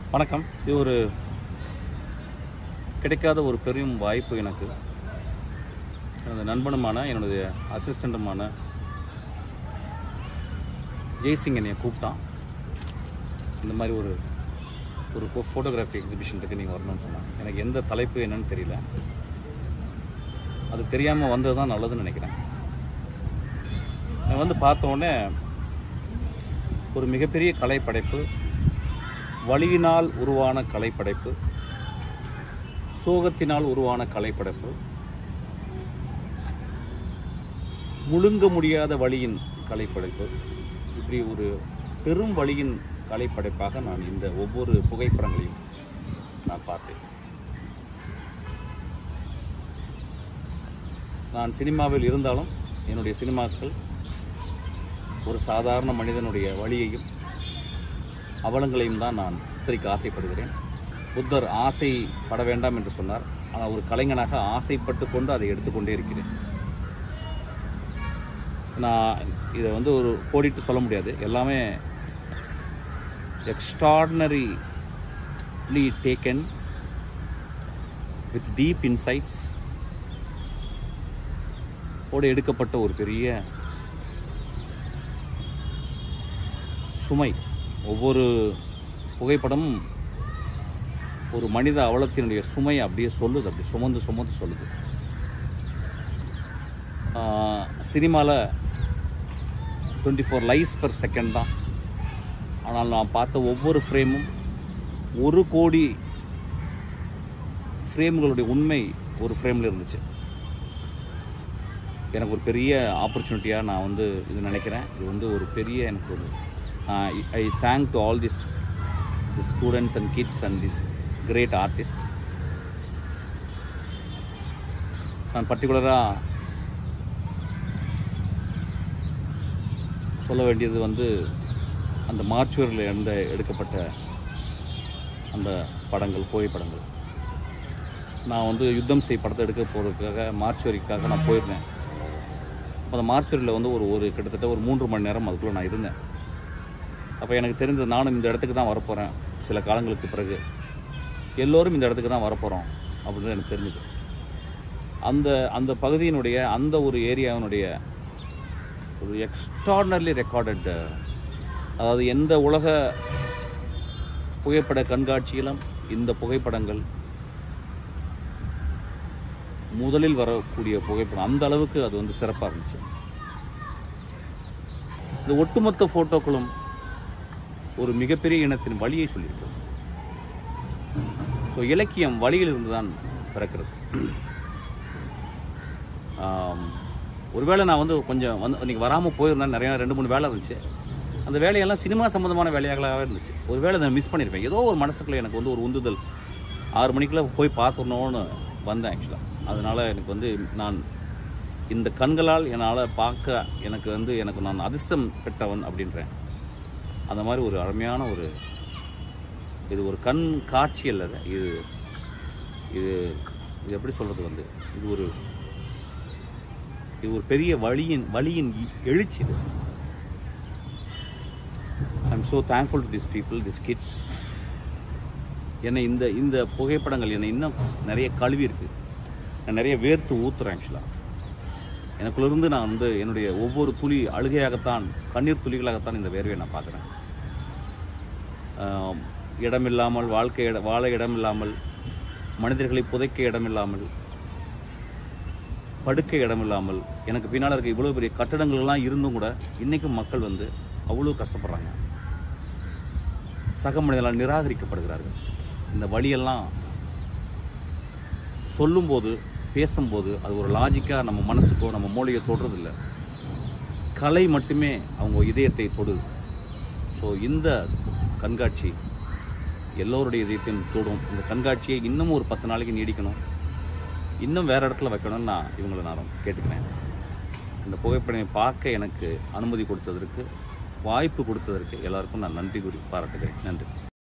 வணக்கம் இது ஒரு கிடைக்காத ஒரு பெரும் வாய்ப்பு எனக்கு எனது நண்பனுமான என்னுடைய அசிஸ்டண்ட்டுமான ஜெய்சிங் என்னை கூப்பிட்டான் இந்த மாதிரி ஒரு ஒரு ஃபோட்டோகிராஃபி எக்ஸிபிஷனுக்கு நீங்கள் வரணும்னு சொன்னாங்க எனக்கு எந்த தலைப்பு என்னன்னு தெரியல அது தெரியாமல் வந்தது தான் நல்லதுன்னு நினைக்கிறேன் நான் வந்து பார்த்த உடனே ஒரு மிகப்பெரிய கலைப்படைப்பு வலியினால் உருவான கலைப்படைப்பு சோகத்தினால் உருவான கலைப்படைப்பு முழுங்க முடியாத வழியின் கலைப்படைப்பு இப்படி ஒரு பெரும் வழியின் கலைப்படைப்பாக நான் இந்த ஒவ்வொரு புகைப்படங்களையும் நான் பார்த்தேன் நான் சினிமாவில் இருந்தாலும் என்னுடைய சினிமாக்கள் ஒரு சாதாரண மனிதனுடைய வழியையும் அவலங்களையும் தான் நான் சித்தரிக்க ஆசைப்படுகிறேன் புத்தர் ஆசைப்பட வேண்டாம் என்று சொன்னார் ஆனால் ஒரு கலைஞனாக ஆசைப்பட்டு கொண்டு அதை எடுத்துக்கொண்டே இருக்கிறேன் நான் இதை வந்து ஒரு கோடிட்டு சொல்ல முடியாது எல்லாமே extraordinarily taken with deep insights ஓடு எடுக்கப்பட்ட ஒரு பெரிய சுமை ஒவ்வொரு புகைப்படமும் ஒரு மனித அவலத்தினுடைய சுமையை அப்படியே சொல்லுது அப்படி சுமந்து சுமந்து சொல்லுது சினிமாவில் twenty four lies per second தான் ஆனால் நான் பார்த்த ஒவ்வொரு ஃப்ரேமும் ஒரு கோடி ஃப்ரேம்களுடைய உண்மை ஒரு ஃப்ரேமில் இருந்துச்சு எனக்கு ஒரு பெரிய ஆப்பர்ச்சுனிட்டியாக நான் வந்து இது நினைக்கிறேன் இது வந்து ஒரு பெரிய எனக்கு ஒரு I thank to all this the students and kids and this great artist நான் பர்டிகுலராக சொல்ல வேண்டியது வந்து அந்த மார்ச்சுவரில் இருந்த எடுக்கப்பட்ட அந்த படங்கள் புகைப்படங்கள் நான் வந்து யுத்தம் செய் படத்தை எடுக்க போகிறதுக்காக மார்ச்சுவரிக்காக நான் போயிருந்தேன் அந்த மார்ச்சுவரியில் வந்து ஒரு ஒரு கிட்டத்தட்ட ஒரு மூன்று மணி நேரம் அதுக்குள்ளே நான் இருந்தேன் அப்போ எனக்கு தெரிந்தது நானும் இந்த இடத்துக்கு தான் வரப்போகிறேன் சில காலங்களுக்கு பிறகு எல்லோரும் இந்த இடத்துக்கு தான் வரப்போகிறோம் அப்படின்னு எனக்கு தெரிஞ்சுது அந்த அந்த பகுதியினுடைய அந்த ஒரு ஏரியாவினுடைய ஒரு எக்ஸ்ட்ராடனர்லி ரெக்கார்டட் அதாவது எந்த உலக புகைப்பட கண்காட்சியிலும் இந்த புகைப்படங்கள் முதலில் வரக்கூடிய புகைப்படம் அந்த அளவுக்கு அது வந்து சிறப்பாக இருந்துச்சு இந்த ஒட்டுமொத்த ஃபோட்டோக்களும் ஒரு மிகப்பெரிய இனத்தின் வழியை சொல்லியிருக்கிறது ஸோ இலக்கியம் வழியிலிருந்து தான் பிறக்கிறது ஒருவேளை நான் வந்து கொஞ்சம் வந்து இன்றைக்கி வராமல் போயிருந்தேன் நிறையா ரெண்டு மூணு வேலை இருந்துச்சு அந்த வேலையெல்லாம் சினிமா சம்மந்தமான வேலையாகவே இருந்துச்சு ஒரு வேளை நான் மிஸ் பண்ணியிருப்பேன் ஏதோ ஒரு மனசுக்குள்ளே எனக்கு வந்து ஒரு உந்துதல் ஆறு மணிக்குள்ளே போய் பார்த்துடணும்னு வந்தேன் ஆக்சுவலாக அதனால் எனக்கு வந்து நான் இந்த கண்களால் என்னால் பார்க்க எனக்கு வந்து எனக்கு நான் அதிர்ஷ்டம் பெற்றவன் அப்படின்றேன் அந்த மாதிரி ஒரு அருமையான ஒரு இது ஒரு கண் காட்சி அல்ல இது இது இது எப்படி சொல்கிறது வந்து இது ஒரு இது ஒரு பெரிய வழியின் வழியின் எழுச்சி இது I am so thankful to this people this kids என்னை இந்த இந்த புகைப்படங்கள் என்னை இன்னும் நிறைய கழுவி இருக்குது நான் நிறைய வேர்த்து ஊற்றுறேன் ஆக்சுவலாக எனக்குள்ளிருந்து நான் வந்து என்னுடைய ஒவ்வொரு துளி அழுகையாகத்தான் கண்ணீர் துளிகளாகத்தான் இந்த வேர்வையை நான் பார்க்குறேன் இடமில்லாமல் வாழ்க்கை இட வாழ இடமில்லாமல் மனிதர்களை புதைக்க இடமில்லாமல் படுக்க இடமில்லாமல் எனக்கு பின்னால் இருக்க இவ்வளோ பெரிய கட்டடங்கள்லாம் இருந்தும் கூட இன்றைக்கும் மக்கள் வந்து அவ்வளோ கஷ்டப்படுறாங்க சக மனிதர்களால் நிராகரிக்கப்படுகிறார்கள் இந்த வழியெல்லாம் சொல்லும்போது பேசும்போது அது ஒரு லாஜிக்காக நம்ம மனசுக்கோ நம்ம மூளையோ தொடுறதில்ல கலை மட்டுமே அவங்க இதயத்தை தொடுது ஸோ இந்த கண்காட்சி எல்லோருடைய இதயத்தையும் தொடும் இந்த கண்காட்சியை இன்னும் ஒரு பத்து நாளைக்கு நீடிக்கணும் இன்னும் வேறு இடத்துல வைக்கணும்னு நான் இவங்களை நான் கேட்டுக்கிறேன் இந்த புகைப்படத்தை பார்க்க எனக்கு அனுமதி கொடுத்ததற்கு வாய்ப்பு கொடுத்ததற்கு எல்லாருக்கும் நான் நன்றி கூறி பாராட்டுகிறேன் நன்றி